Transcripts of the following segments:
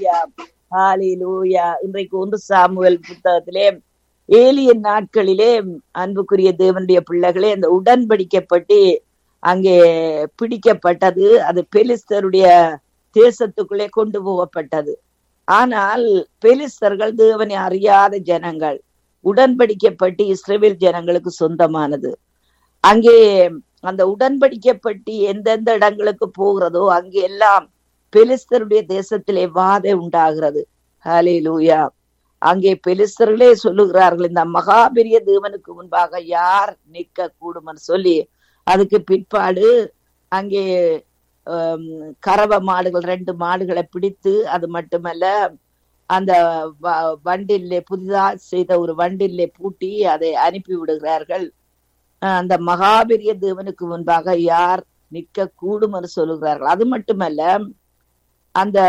ஹalleluya ஹalleluya இன்றைக்கு ஒன்று சாமுவேல் புத்தகத்திலே ஏலியன் நாட்களிலே அன்புக்குரிய தேவனுடைய பிள்ளைகளே அந்த உடன்படிக்கப்பட்டு அங்கே பிடிக்கப்பட்டது அது பெலிஸ்தருடைய தேசத்துக்குள்ளே கொண்டு போகப்பட்டது ஆனால் பெலிஸ்தர்கள் தேவனை அறியாத ஜனங்கள் உடன்படிக்கப்பட்டு இஸ்ரேல் ஜனங்களுக்கு சொந்தமானது அங்கே அந்த உடன்படிக்கப்பட்டு எந்தெந்த இடங்களுக்கு போகிறதோ அங்கே எல்லாம் பெலிஸ்தருடைய தேசத்திலே வாதை உண்டாகிறது ஹலே லூயா அங்கே பெலிஸ்தர்களே சொல்லுகிறார்கள் இந்த மகாபெரிய தேவனுக்கு முன்பாக யார் நிற்க கூடும்னு சொல்லி அதுக்கு பிற்பாடு அங்கே கறவ மாடுகள் ரெண்டு மாடுகளை பிடித்து அது மட்டுமல்ல அந்த வண்டிலே புதிதா செய்த ஒரு வண்டிலே பூட்டி அதை அனுப்பி விடுகிறார்கள் அந்த மகாபெரிய தேவனுக்கு முன்பாக யார் நிற்க கூடும் என்று சொல்லுகிறார்கள் அது மட்டுமல்ல அந்த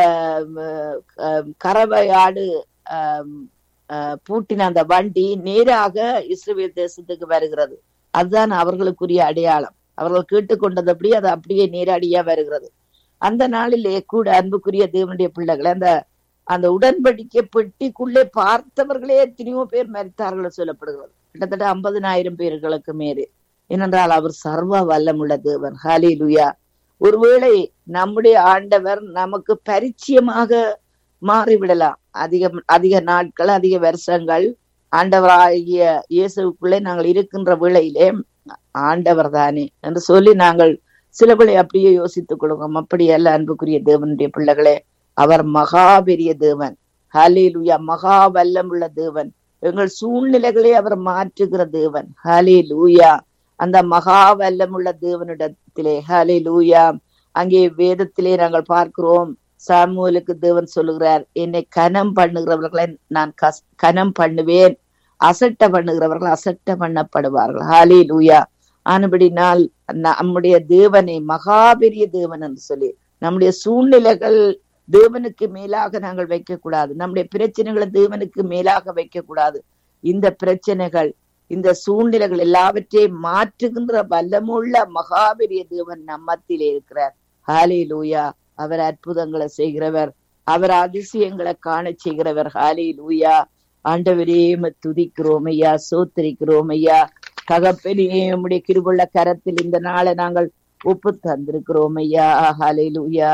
கறவையாடு பூட்டின அந்த வண்டி நேராக இஸ்ரேல் தேசத்துக்கு வருகிறது அதுதான் அவர்களுக்குரிய அடையாளம் அவர்கள் கேட்டுக்கொண்டது அது அப்படியே நேரடியா வருகிறது அந்த நாளிலே கூட அன்புக்குரிய தேவனுடைய பிள்ளைகளை அந்த அந்த உடன்படிக்கை பெட்டிக்குள்ளே பார்த்தவர்களே எத்தனையோ பேர் மறித்தார்கள் சொல்லப்படுகிறது கிட்டத்தட்ட ஐம்பதுனாயிரம் பேர்களுக்கு மேலே ஏனென்றால் அவர் சர்வ வல்லமுள்ள தேவன் ஹாலி லுயா ஒருவேளை நம்முடைய ஆண்டவர் நமக்கு பரிச்சயமாக மாறிவிடலாம் அதிக அதிக நாட்கள் அதிக வருஷங்கள் ஆண்டவராகிய இயேசுக்குள்ளே நாங்கள் இருக்கின்ற வேளையிலே ஆண்டவர் தானே என்று சொல்லி நாங்கள் சில வேளை அப்படியே யோசித்துக் கொள்வோம் அப்படி அல்ல அன்புக்குரிய தேவனுடைய பிள்ளைகளே அவர் மகா பெரிய தேவன் ஹலேலுயா மகா வல்லம் உள்ள தேவன் எங்கள் சூழ்நிலைகளை அவர் மாற்றுகிற தேவன் ஹலே லூயா அந்த மகா வல்லம் உள்ள தேவனிடத்திலே ஹலே லூயா அங்கே வேதத்திலே நாங்கள் பார்க்கிறோம் சாமுவலுக்கு தேவன் சொல்லுகிறார் என்னை கனம் பண்ணுகிறவர்களை நான் கனம் பண்ணுவேன் அசட்ட பண்ணுகிறவர்கள் அசட்ட பண்ணப்படுவார்கள் ஹாலே லூயா ஆனபடினால் நம்முடைய தேவனை மகாபெரிய தேவன் என்று சொல்லி நம்முடைய சூழ்நிலைகள் தேவனுக்கு மேலாக நாங்கள் வைக்க கூடாது நம்முடைய பிரச்சனைகளை தேவனுக்கு மேலாக வைக்க கூடாது இந்த பிரச்சனைகள் இந்த சூழ்நிலைகள் எல்லாவற்றையும் மாற்றுகின்ற வல்லமுள்ள மகாபெரிய தேவன் நம்மத்திலே இருக்கிறார் ஹாலே லூயா அவர் அற்புதங்களை செய்கிறவர் அவர் அதிசயங்களை காண செய்கிறவர் ஹாலே லூயா ஆண்டவரே துதிக்கிறோம் ஐயா சோத்திரிக்கிறோம் ஐயா தகப்பனே உம்முடைய கிருபுள்ள கரத்தில் இந்த நாளை நாங்கள் ஒப்பு தந்திருக்கிறோம் ஐயா ஹலிலுயா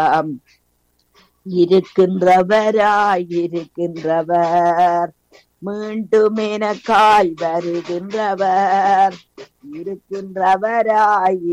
இருக்கின்றவராய் இருக்கின்றவர் மீண்டும் எனக்காய் வருகின்றவர் இருக்கின்றவராய்